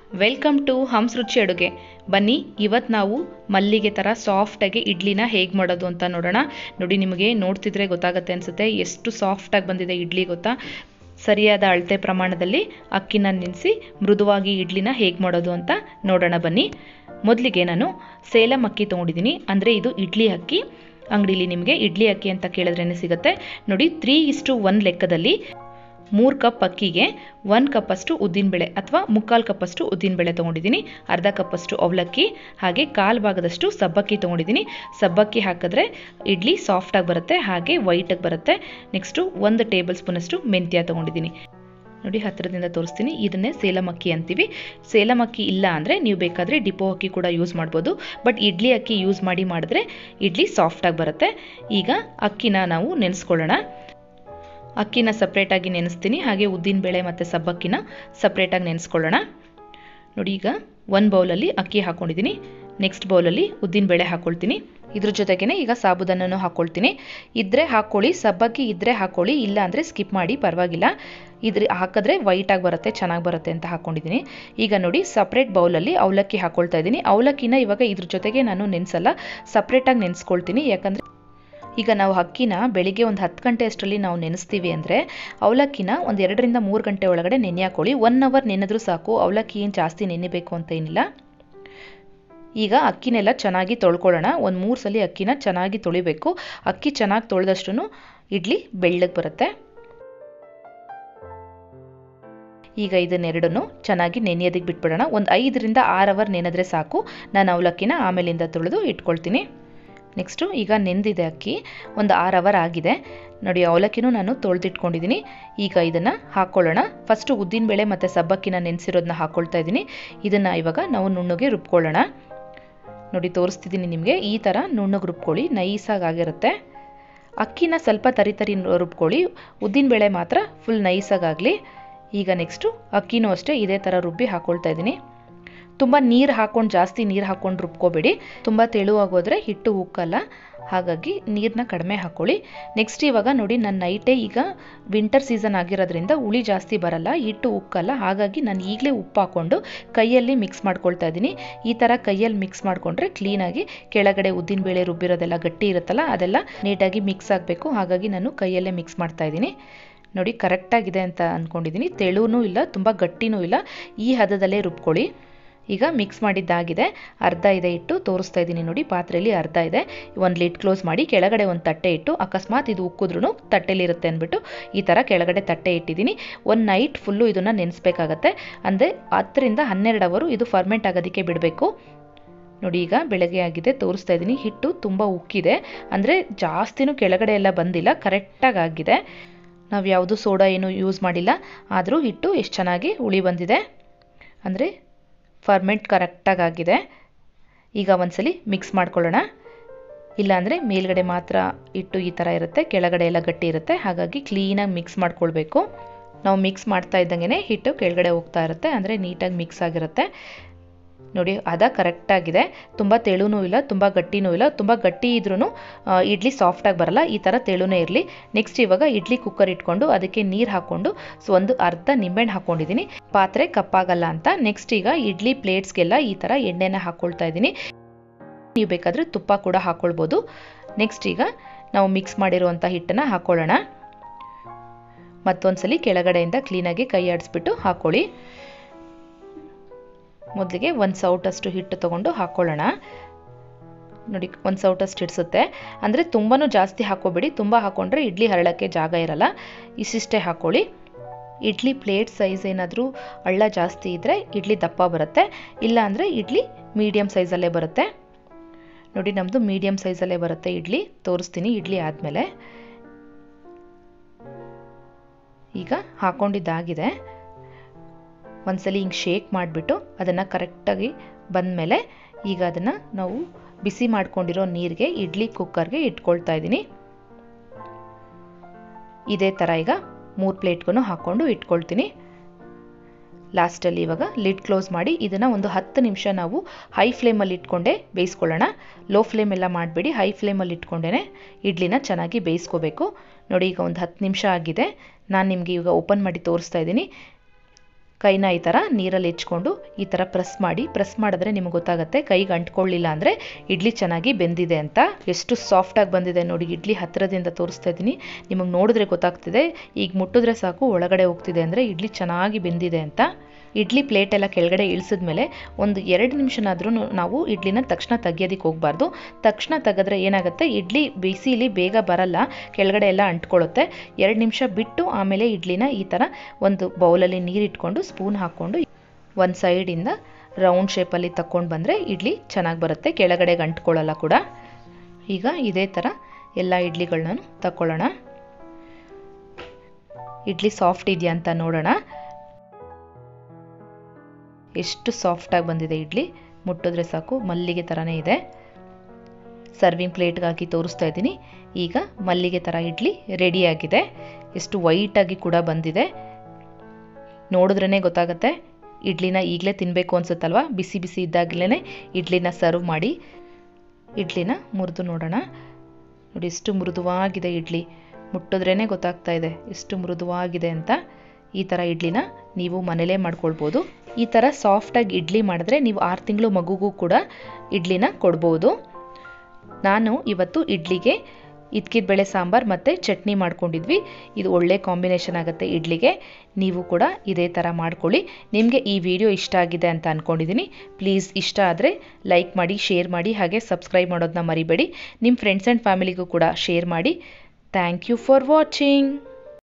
welcome to ಹಂಸ್ ರುಚಿ ಅಡುಗೆ ಬನ್ನಿ ಇವತ್ತು ನಾವು ಮಲ್ಲಿಗೆ ಥರ ಸಾಫ್ಟಾಗಿ ಇಡ್ಲಿನ ಹೇಗೆ ಮಾಡೋದು ಅಂತ ನೋಡೋಣ ನೋಡಿ ನಿಮಗೆ ನೋಡ್ತಿದ್ರೆ ಗೊತ್ತಾಗುತ್ತೆ ಅನಿಸುತ್ತೆ ಎಷ್ಟು ಸಾಫ್ಟಾಗಿ ಬಂದಿದೆ ಇಡ್ಲಿ ಗೊತ್ತಾ ಸರಿಯಾದ ಅಳತೆ ಪ್ರಮಾಣದಲ್ಲಿ ಅಕ್ಕಿನ ನೆನೆಸಿ ಮೃದುವಾಗಿ ಇಡ್ಲಿನ ಹೇಗೆ ಮಾಡೋದು ಅಂತ ನೋಡೋಣ ಬನ್ನಿ ಮೊದಲಿಗೆ ನಾನು ಸೇಲಂ ಅಕ್ಕಿ ತೊಗೊಂಡಿದ್ದೀನಿ ಅಂದರೆ ಇದು ಇಡ್ಲಿ ಅಕ್ಕಿ ಅಂಗಡೀಲಿ ನಿಮಗೆ ಇಡ್ಲಿ ಅಕ್ಕಿ ಅಂತ ಕೇಳಿದ್ರೇ ಸಿಗುತ್ತೆ ನೋಡಿ ತ್ರೀ ಇಸ್ಟು ಒನ್ ಲೆಕ್ಕದಲ್ಲಿ ಮೂರು ಕಪ್ ಅಕ್ಕಿಗೆ ಒಂದು ಕಪ್ಪಷ್ಟು ಉದ್ದಿನಬೇಳೆ ಅಥವಾ ಮುಕ್ಕಾಲು ಕಪ್ಪಷ್ಟು ಉದ್ದಿನಬೇಳೆ ತೊಗೊಂಡಿದ್ದೀನಿ ಅರ್ಧ ಕಪ್ಪಷ್ಟು ಅವಲಕ್ಕಿ ಹಾಗೆ ಕಾಲು ಭಾಗದಷ್ಟು ಸಬ್ಬಕ್ಕಿ ತೊಗೊಂಡಿದ್ದೀನಿ ಸಬ್ಬಕ್ಕಿ ಹಾಕಿದ್ರೆ ಇಡ್ಲಿ ಸಾಫ್ಟಾಗಿ ಬರುತ್ತೆ ಹಾಗೆ ವೈಟಾಗಿ ಬರುತ್ತೆ ನೆಕ್ಸ್ಟು ಒಂದು ಟೇಬಲ್ ಸ್ಪೂನಷ್ಟು ಮೆಂತ್ಯ ತೊಗೊಂಡಿದ್ದೀನಿ ನೋಡಿ ಹತ್ತಿರದಿಂದ ತೋರಿಸ್ತೀನಿ ಇದನ್ನೇ ಸೇಲಂ ಅಕ್ಕಿ ಅಂತೀವಿ ಸೇಲಂ ಅಕ್ಕಿ ಇಲ್ಲ ಅಂದರೆ ನೀವು ಬೇಕಾದರೆ ಡಿಪೋ ಅಕ್ಕಿ ಕೂಡ ಯೂಸ್ ಮಾಡ್ಬೋದು ಬಟ್ ಇಡ್ಲಿ ಅಕ್ಕಿ ಯೂಸ್ ಮಾಡಿ ಮಾಡಿದ್ರೆ ಇಡ್ಲಿ ಸಾಫ್ಟಾಗಿ ಬರುತ್ತೆ ಈಗ ಅಕ್ಕಿನ ನಾವು ನೆನೆಸ್ಕೊಳ್ಳೋಣ ಅಕ್ಕಿನ ಸಪ್ರೇಟಾಗಿ ನೆನೆಸ್ತೀನಿ ಹಾಗೆ ಉದ್ದಿನಬೇಳೆ ಮತ್ತು ಸಬ್ಬಕ್ಕಿನ ಸಪ್ರೇಟಾಗಿ ನೆನೆಸ್ಕೊಳ್ಳೋಣ ನೋಡಿ ಈಗ ಒಂದು ಬೌಲಲ್ಲಿ ಅಕ್ಕಿ ಹಾಕ್ಕೊಂಡಿದ್ದೀನಿ ನೆಕ್ಸ್ಟ್ ಬೌಲಲ್ಲಿ ಉದ್ದಿನಬೇಳೆ ಹಾಕ್ಕೊಳ್ತೀನಿ ಇದ್ರ ಜೊತೆಗೇ ಈಗ ಸಾಬುದನ್ನೂ ಹಾಕ್ಕೊಳ್ತೀನಿ ಇದ್ದರೆ ಹಾಕ್ಕೊಳ್ಳಿ ಸಬ್ಬಕ್ಕಿ ಇದ್ದರೆ ಹಾಕ್ಕೊಳ್ಳಿ ಇಲ್ಲ ಅಂದರೆ ಸ್ಕಿಪ್ ಮಾಡಿ ಪರವಾಗಿಲ್ಲ ಇದ್ರ ಹಾಕಿದ್ರೆ ವೈಟಾಗಿ ಬರುತ್ತೆ ಚೆನ್ನಾಗಿ ಬರುತ್ತೆ ಅಂತ ಹಾಕ್ಕೊಂಡಿದ್ದೀನಿ ಈಗ ನೋಡಿ ಸಪ್ರೇಟ್ ಬೌಲಲ್ಲಿ ಅವಲಕ್ಕಿ ಹಾಕ್ಕೊಳ್ತಾ ಇದ್ದೀನಿ ಅವಲಕ್ಕಿನ ಇವಾಗ ಇದ್ರ ಜೊತೆಗೆ ನಾನು ನೆನೆಸಲ್ಲ ಸಪ್ರೇಟಾಗಿ ನೆನೆಸ್ಕೊಳ್ತೀನಿ ಯಾಕಂದರೆ ಈಗ ನಾವು ಅಕ್ಕಿನ ಬೆಳಿಗ್ಗೆ ಒಂದು ಹತ್ತು ಗಂಟೆ ಅಷ್ಟರಲ್ಲಿ ನಾವು ನೆನೆಸ್ತೀವಿ ಅಂದರೆ ಅವಲಕ್ಕಿನ ಒಂದು ಎರಡರಿಂದ ಮೂರು ಗಂಟೆ ಒಳಗಡೆ ನೆನೆ ಹಾಕೊಳ್ಳಿ ಒನ್ ಅವರ್ ನೆನೆದ್ರೂ ಸಾಕು ಅವಲಕ್ಕಿ ಏನು ಜಾಸ್ತಿ ನೆನೆಬೇಕು ಅಂತ ಏನಿಲ್ಲ ಈಗ ಅಕ್ಕಿನೆಲ್ಲ ಚೆನ್ನಾಗಿ ತೊಳ್ಕೊಳ್ಳೋಣ ಒಂದು ಮೂರು ಸಲ ಅಕ್ಕಿನ ಚೆನ್ನಾಗಿ ತೊಳಿಬೇಕು ಅಕ್ಕಿ ಚೆನ್ನಾಗಿ ತೊಳೆದಷ್ಟು ಇಡ್ಲಿ ಬೆಳ್ಳಗೆ ಬರುತ್ತೆ ಈಗ ಇದನ್ನೆರಡನ್ನು ಚೆನ್ನಾಗಿ ನೆನೆಯೋದಕ್ಕೆ ಬಿಟ್ಬಿಡೋಣ ಒಂದು ಐದರಿಂದ ಆರು ಅವರ್ ನೆನೆದ್ರೆ ಸಾಕು ನಾನು ಅವಲಕ್ಕಿನ ಆಮೇಲಿಂದ ತೊಳೆದು ಇಟ್ಕೊಳ್ತೀನಿ ನೆಕ್ಸ್ಟು ಈಗ ನೆಂದಿದೆ ಅಕ್ಕಿ ಒಂದು ಆರು ಅವರ್ ಆಗಿದೆ ನೋಡಿ ಅವಲಕ್ಕಿನೂ ನಾನು ತೊಳೆದಿಟ್ಕೊಂಡಿದ್ದೀನಿ ಈಗ ಇದನ್ನು ಹಾಕ್ಕೊಳ್ಳೋಣ ಫಸ್ಟು ಉದ್ದಿನಬೇಳೆ ಮತ್ತು ಸಬ್ಬಕ್ಕಿನ ನೆನೆಸಿರೋದನ್ನ ಹಾಕ್ಕೊಳ್ತಾ ಇದ್ದೀನಿ ಇದನ್ನು ಇವಾಗ ನಾವು ನುಣ್ಣಗೆ ರುಬ್ಕೊಳ್ಳೋಣ ನೋಡಿ ತೋರಿಸ್ತಿದ್ದೀನಿ ನಿಮಗೆ ಈ ಥರ ನುಣ್ಣಗೆ ರುಬ್ಕೊಳ್ಳಿ ನೈಸಾಗಿ ಆಗಿರುತ್ತೆ ಅಕ್ಕಿನ ಸ್ವಲ್ಪ ತರಿ ತರಿ ರುಬ್ಕೊಳ್ಳಿ ಉದ್ದಿನಬೇಳೆ ಮಾತ್ರ ಫುಲ್ ನೈಸಾಗಲಿ ಈಗ ನೆಕ್ಸ್ಟು ಅಕ್ಕಿನೂ ಅಷ್ಟೇ ಇದೇ ಥರ ರುಬ್ಬಿ ಹಾಕ್ಕೊಳ್ತಾ ಇದ್ದೀನಿ ತುಂಬ ನೀರು ಹಾಕ್ಕೊಂಡು ಜಾಸ್ತಿ ನೀರು ಹಾಕ್ಕೊಂಡು ರುಬ್ಕೋಬೇಡಿ ತುಂಬ ತೆಳುವಾಗೋದ್ರೆ ಹಿಟ್ಟು ಉಕ್ಕಲ್ಲ ಹಾಗಾಗಿ ನೀರನ್ನ ಕಡಿಮೆ ಹಾಕ್ಕೊಳ್ಳಿ ನೆಕ್ಸ್ಟ್ ಇವಾಗ ನೋಡಿ ನನ್ನ ನೈಟೇ ಈಗ ವಿಂಟರ್ ಸೀಸನ್ ಆಗಿರೋದ್ರಿಂದ ಹುಳಿ ಜಾಸ್ತಿ ಬರಲ್ಲ ಹಿಟ್ಟು ಉಕ್ಕಲ್ಲ ಹಾಗಾಗಿ ನಾನು ಈಗಲೇ ಉಪ್ಪು ಹಾಕ್ಕೊಂಡು ಕೈಯಲ್ಲಿ ಮಿಕ್ಸ್ ಮಾಡ್ಕೊಳ್ತಾ ಇದ್ದೀನಿ ಈ ಥರ ಕೈಯಲ್ಲಿ ಮಿಕ್ಸ್ ಮಾಡಿಕೊಂಡ್ರೆ ಕ್ಲೀನಾಗಿ ಕೆಳಗಡೆ ಉದ್ದಿನಬೇಳೆ ರುಬ್ಬಿರೋದೆಲ್ಲ ಗಟ್ಟಿ ಇರುತ್ತಲ್ಲ ಅದೆಲ್ಲ ನೀಟಾಗಿ ಮಿಕ್ಸ್ ಆಗಬೇಕು ಹಾಗಾಗಿ ನಾನು ಕೈಯಲ್ಲೇ ಮಿಕ್ಸ್ ಮಾಡ್ತಾ ಇದ್ದೀನಿ ನೋಡಿ ಕರೆಕ್ಟಾಗಿದೆ ಅಂತ ಅಂದ್ಕೊಂಡಿದ್ದೀನಿ ತೆಳುನೂ ಇಲ್ಲ ತುಂಬ ಗಟ್ಟಿನೂ ಇಲ್ಲ ಈ ಹದದಲ್ಲೇ ರುಬ್ಕೊಳ್ಳಿ ಈಗ ಮಿಕ್ಸ್ ಮಾಡಿದ್ದಾಗಿದೆ ಅರ್ಧ ಇದೆ ಇಟ್ಟು ತೋರಿಸ್ತಾ ಇದ್ದೀನಿ ನೋಡಿ ಪಾತ್ರೆಯಲ್ಲಿ ಅರ್ಧ ಇದೆ ಒಂದು ಲಿಡ್ ಕ್ಲೋಸ್ ಮಾಡಿ ಕೆಳಗಡೆ ಒಂದು ತಟ್ಟೆ ಇಟ್ಟು ಅಕಸ್ಮಾತ್ ಇದು ಉಕ್ಕಿದ್ರೂ ತಟ್ಟೆಲಿರುತ್ತೆ ಅಂದ್ಬಿಟ್ಟು ಈ ಥರ ಕೆಳಗಡೆ ತಟ್ಟೆ ಇಟ್ಟಿದ್ದೀನಿ ಒಂದು ನೈಟ್ ಫುಲ್ಲು ಇದನ್ನು ನೆನೆಸ್ಬೇಕಾಗತ್ತೆ ಅಂದರೆ ಹತ್ತರಿಂದ ಹನ್ನೆರಡು ಅವರು ಇದು ಫರ್ಮೆಂಟ್ ಆಗೋದಕ್ಕೆ ಬಿಡಬೇಕು ನೋಡಿ ಈಗ ಬೆಳಗ್ಗೆ ಆಗಿದೆ ತೋರಿಸ್ತಾ ಇದ್ದೀನಿ ಹಿಟ್ಟು ತುಂಬ ಉಕ್ಕಿದೆ ಅಂದರೆ ಜಾಸ್ತಿನೂ ಕೆಳಗಡೆ ಎಲ್ಲ ಬಂದಿಲ್ಲ ಕರೆಕ್ಟಾಗಿ ಆಗಿದೆ ನಾವು ಯಾವುದು ಸೋಡಾ ಏನು ಯೂಸ್ ಮಾಡಿಲ್ಲ ಆದರೂ ಹಿಟ್ಟು ಎಷ್ಟು ಚೆನ್ನಾಗಿ ಉಳಿ ಬಂದಿದೆ ಅಂದರೆ ಫರ್ಮೆಂಟ್ ಕರೆಕ್ಟಾಗಿ ಆಗಿದೆ ಈಗ ಒಂದ್ಸಲಿ ಮಿಕ್ಸ್ ಮಾಡ್ಕೊಳ್ಳೋಣ ಇಲ್ಲಾಂದರೆ ಮೇಲ್ಗಡೆ ಮಾತ್ರ ಹಿಟ್ಟು ಈ ಥರ ಇರುತ್ತೆ ಕೆಳಗಡೆ ಎಲ್ಲ ಗಟ್ಟಿ ಇರುತ್ತೆ ಹಾಗಾಗಿ ಕ್ಲೀನಾಗಿ ಮಿಕ್ಸ್ ಮಾಡ್ಕೊಳ್ಬೇಕು ನಾವು ಮಿಕ್ಸ್ ಮಾಡ್ತಾ ಇದ್ದಂಗೆ ಹಿಟ್ಟು ಕೆಳಗಡೆ ಹೋಗ್ತಾ ಇರುತ್ತೆ ಅಂದರೆ ನೀಟಾಗಿ ಮಿಕ್ಸ್ ಆಗಿರುತ್ತೆ ನೋಡಿ ಅದ ಕರೆಕ್ಟಾಗಿದೆ ತುಂಬ ತೆಳುನೂ ಇಲ್ಲ ತುಂಬ ಗಟ್ಟಿನೂ ಇಲ್ಲ ತುಂಬ ಗಟ್ಟಿ ಇದ್ರೂ ಇಡ್ಲಿ ಸಾಫ್ಟಾಗಿ ಬರಲ್ಲ ಈ ಥರ ತೆಳುನೇ ಇರಲಿ ನೆಕ್ಸ್ಟ್ ಇವಾಗ ಇಡ್ಲಿ ಕುಕ್ಕರ್ ಇಟ್ಕೊಂಡು ಅದಕ್ಕೆ ನೀರು ಹಾಕ್ಕೊಂಡು ಸೊ ಒಂದು ಅರ್ಧ ನಿಂಬೆಹಣ್ಣು ಹಾಕ್ಕೊಂಡಿದ್ದೀನಿ ಪಾತ್ರೆ ಕಪ್ಪಾಗಲ್ಲ ಅಂತ ನೆಕ್ಸ್ಟ್ ಈಗ ಇಡ್ಲಿ ಪ್ಲೇಟ್ಸ್ಗೆಲ್ಲ ಈ ಥರ ಎಣ್ಣೆನ ಹಾಕ್ಕೊಳ್ತಾ ಇದ್ದೀನಿ ನೀವು ಬೇಕಾದರೆ ತುಪ್ಪ ಕೂಡ ಹಾಕ್ಕೊಳ್ಬೋದು ನೆಕ್ಸ್ಟ್ ಈಗ ನಾವು ಮಿಕ್ಸ್ ಮಾಡಿರುವಂಥ ಹಿಟ್ಟನ್ನು ಹಾಕ್ಕೊಳ್ಳೋಣ ಮತ್ತೊಂದ್ಸಲಿ ಕೆಳಗಡೆಯಿಂದ ಕ್ಲೀನಾಗಿ ಕೈ ಆಡಿಸ್ಬಿಟ್ಟು ಹಾಕ್ಕೊಳ್ಳಿ ಮೊದಲಿಗೆ ಒಂದು ಸೌಟಷ್ಟು ಹಿಟ್ಟು ತೊಗೊಂಡು ಹಾಕ್ಕೊಳ್ಳೋಣ ನೋಡಿ ಒಂದು ಸೌಟಷ್ಟು ಹಿಡಿಸುತ್ತೆ ಅಂದರೆ ತುಂಬಾ ಜಾಸ್ತಿ ಹಾಕ್ಕೋಬೇಡಿ ತುಂಬ ಹಾಕ್ಕೊಂಡ್ರೆ ಇಡ್ಲಿ ಹರಳಕ್ಕೆ ಜಾಗ ಇರಲ್ಲ ಇಷ್ಟಿಷ್ಟೇ ಹಾಕ್ಕೊಳ್ಳಿ ಇಡ್ಲಿ ಪ್ಲೇಟ್ ಸೈಜ್ ಏನಾದರೂ ಹಳ್ಳ ಜಾಸ್ತಿ ಇದ್ದರೆ ಇಡ್ಲಿ ದಪ್ಪ ಬರುತ್ತೆ ಇಲ್ಲ ಅಂದರೆ ಇಡ್ಲಿ ಮೀಡಿಯಮ್ ಸೈಜಲ್ಲೇ ಬರುತ್ತೆ ನೋಡಿ ನಮ್ಮದು ಮೀಡಿಯಮ್ ಸೈಜಲ್ಲೇ ಬರುತ್ತೆ ಇಡ್ಲಿ ತೋರಿಸ್ತೀನಿ ಇಡ್ಲಿ ಆದಮೇಲೆ ಈಗ ಹಾಕ್ಕೊಂಡಿದ್ದಾಗಿದೆ ಒಂದ್ಸಲಿ ಹಿಂಗೆ ಶೇಕ್ ಮಾಡಿಬಿಟ್ಟು ಅದನ್ನು ಕರೆಕ್ಟಾಗಿ ಬಂದಮೇಲೆ ಈಗ ಅದನ್ನು ನಾವು ಬಿಸಿ ಮಾಡ್ಕೊಂಡಿರೋ ನೀರಿಗೆ ಇಡ್ಲಿ ಕುಕ್ಕರ್ಗೆ ಇಟ್ಕೊಳ್ತಾ ಇದ್ದೀನಿ ಇದೇ ಥರ ಈಗ ಮೂರು ಪ್ಲೇಟ್ಗೂ ಹಾಕ್ಕೊಂಡು ಇಟ್ಕೊಳ್ತೀನಿ ಲಾಸ್ಟಲ್ಲಿ ಇವಾಗ ಲಿಡ್ ಕ್ಲೋಸ್ ಮಾಡಿ ಇದನ್ನು ಒಂದು ಹತ್ತು ನಿಮಿಷ ನಾವು ಹೈ ಫ್ಲೇಮಲ್ಲಿ ಇಟ್ಕೊಂಡೆ ಬೇಯಿಸ್ಕೊಳ್ಳೋಣ ಲೋ ಫ್ಲೇಮ್ ಎಲ್ಲ ಮಾಡಬೇಡಿ ಹೈ ಫ್ಲೇಮಲ್ಲಿ ಇಟ್ಕೊಂಡೇ ಇಡ್ಲಿನ ಚೆನ್ನಾಗಿ ಬೇಯಿಸ್ಕೋಬೇಕು ನೋಡಿ ಈಗ ಒಂದು ಹತ್ತು ನಿಮಿಷ ಆಗಿದೆ ನಾನು ನಿಮಗೆ ಈಗ ಓಪನ್ ಮಾಡಿ ತೋರಿಸ್ತಾ ಇದ್ದೀನಿ ಕೈನ ಈ ಥರ ನೀರಲ್ಲಿ ಹೆಚ್ಕೊಂಡು ಈ ಥರ ಪ್ರೆಸ್ ಮಾಡಿ ಪ್ರೆಸ್ ಮಾಡಿದ್ರೆ ನಿಮಗೆ ಗೊತ್ತಾಗುತ್ತೆ ಕೈಗೆ ಅಂಟ್ಕೊಳ್ಳಿಲ್ಲ ಅಂದರೆ ಇಡ್ಲಿ ಚೆನ್ನಾಗಿ ಬೆಂದಿದೆ ಅಂತ ಎಷ್ಟು ಸಾಫ್ಟಾಗಿ ಬಂದಿದೆ ನೋಡಿ ಇಡ್ಲಿ ಹತ್ತಿರದಿಂದ ತೋರಿಸ್ತಾ ಇದ್ದೀನಿ ನಿಮಗೆ ನೋಡಿದ್ರೆ ಗೊತ್ತಾಗ್ತಿದೆ ಈಗ ಮುಟ್ಟಿದ್ರೆ ಸಾಕು ಒಳಗಡೆ ಹೋಗ್ತಿದೆ ಅಂದರೆ ಇಡ್ಲಿ ಚೆನ್ನಾಗಿ ಬೆಂದಿದೆ ಅಂತ ಇಡ್ಲಿ ಪ್ಲೇಟ್ ಎಲ್ಲ ಕೆಳಗಡೆ ಇಳಿಸಿದ್ಮೇಲೆ ಒಂದು ಎರಡು ನಿಮಿಷನಾದ್ರೂ ನಾವು ಇಡ್ಲಿನ ತಕ್ಷಣ ತೆಗಿಯೋದಕ್ಕೆ ಹೋಗಬಾರ್ದು ತಕ್ಷಣ ತೆಗೆದ್ರೆ ಏನಾಗುತ್ತೆ ಇಡ್ಲಿ ಬಿಸಿಲಿ ಬೇಗ ಬರಲ್ಲ ಕೆಳಗಡೆ ಎಲ್ಲ ಅಂಟ್ಕೊಳ್ಳುತ್ತೆ ಎರಡು ನಿಮಿಷ ಬಿಟ್ಟು ಆಮೇಲೆ ಇಡ್ಲಿನ ಈ ಥರ ಒಂದು ಬೌಲಲ್ಲಿ ನೀರಿಟ್ಕೊಂಡು ಸ್ಪೂನ್ ಹಾಕ್ಕೊಂಡು ಒಂದು ಸೈಡಿಂದ ರೌಂಡ್ ಶೇಪಲ್ಲಿ ತಕ್ಕೊಂಡು ಬಂದರೆ ಇಡ್ಲಿ ಚೆನ್ನಾಗಿ ಬರುತ್ತೆ ಕೆಳಗಡೆಗೆ ಅಂಟ್ಕೊಳ್ಳಲ್ಲ ಕೂಡ ಈಗ ಇದೇ ಥರ ಎಲ್ಲ ಇಡ್ಲಿಗಳನ್ನ ತಗೊಳ್ಳೋಣ ಇಡ್ಲಿ ಸಾಫ್ಟ್ ಇದೆಯಾ ಅಂತ ನೋಡೋಣ ಎಷ್ಟು ಸಾಫ್ಟಾಗಿ ಬಂದಿದೆ ಇಡ್ಲಿ ಮುಟ್ಟಿದ್ರೆ ಸಾಕು ಮಲ್ಲಿಗೆ ಥರನೇ ಇದೆ ಸರ್ವಿಂಗ್ ಪ್ಲೇಟ್ಗೆ ಹಾಕಿ ತೋರಿಸ್ತಾ ಇದ್ದೀನಿ ಈಗ ಮಲ್ಲಿಗೆ ಥರ ಇಡ್ಲಿ ರೆಡಿಯಾಗಿದೆ ಎಷ್ಟು ವೈಟಾಗಿ ಕೂಡ ಬಂದಿದೆ ನೋಡಿದ್ರೇ ಗೊತ್ತಾಗುತ್ತೆ ಇಡ್ಲಿನ ಈಗಲೇ ತಿನ್ನಬೇಕು ಅನ್ಸುತ್ತಲ್ವ ಬಿಸಿ ಬಿಸಿ ಇದ್ದಾಗಲೇ ಇಡ್ಲಿನ ಸರ್ವ್ ಮಾಡಿ ಇಡ್ಲಿನ ಮುರಿದು ನೋಡೋಣ ನೋಡಿ ಎಷ್ಟು ಮೃದುವಾಗಿದೆ ಇಡ್ಲಿ ಮುಟ್ಟಿದ್ರೇ ಗೊತ್ತಾಗ್ತಾ ಇದೆ ಎಷ್ಟು ಮೃದುವಾಗಿದೆ ಅಂತ ಈ ಥರ ಇಡ್ಲಿನ ನೀವು ಮನೇಲೇ ಮಾಡ್ಕೊಳ್ಬೋದು ಈ ಥರ ಸಾಫ್ಟಾಗಿ ಇಡ್ಲಿ ಮಾಡಿದ್ರೆ ನೀವು ಆರು ತಿಂಗಳು ಮಗುಗೂ ಕೂಡ ಇಡ್ಲಿನ ಕೊಡ್ಬೋದು ನಾನು ಇವತ್ತು ಇಡ್ಲಿಗೆ ಇದ್ಕಿದ ಬೇಳೆ ಸಾಂಬಾರು ಮತ್ತು ಚಟ್ನಿ ಮಾಡ್ಕೊಂಡಿದ್ವಿ ಇದು ಒಳ್ಳೆ ಕಾಂಬಿನೇಷನ್ ಆಗುತ್ತೆ ಇಡ್ಲಿಗೆ ನೀವು ಕೂಡ ಇದೇ ಥರ ಮಾಡ್ಕೊಳ್ಳಿ ನಿಮಗೆ ಈ ವಿಡಿಯೋ ಇಷ್ಟ ಆಗಿದೆ ಅಂತ ಅಂದ್ಕೊಂಡಿದ್ದೀನಿ ಪ್ಲೀಸ್ ಇಷ್ಟ ಆದರೆ ಲೈಕ್ ಮಾಡಿ ಶೇರ್ ಮಾಡಿ ಹಾಗೆ ಸಬ್ಸ್ಕ್ರೈಬ್ ಮಾಡೋದನ್ನ ಮರಿಬೇಡಿ ನಿಮ್ಮ ಫ್ರೆಂಡ್ಸ್ ಆ್ಯಂಡ್ ಫ್ಯಾಮಿಲಿಗೂ ಕೂಡ ಶೇರ್ ಮಾಡಿ ಥ್ಯಾಂಕ್ ಯು ಫಾರ್ ವಾಚಿಂಗ್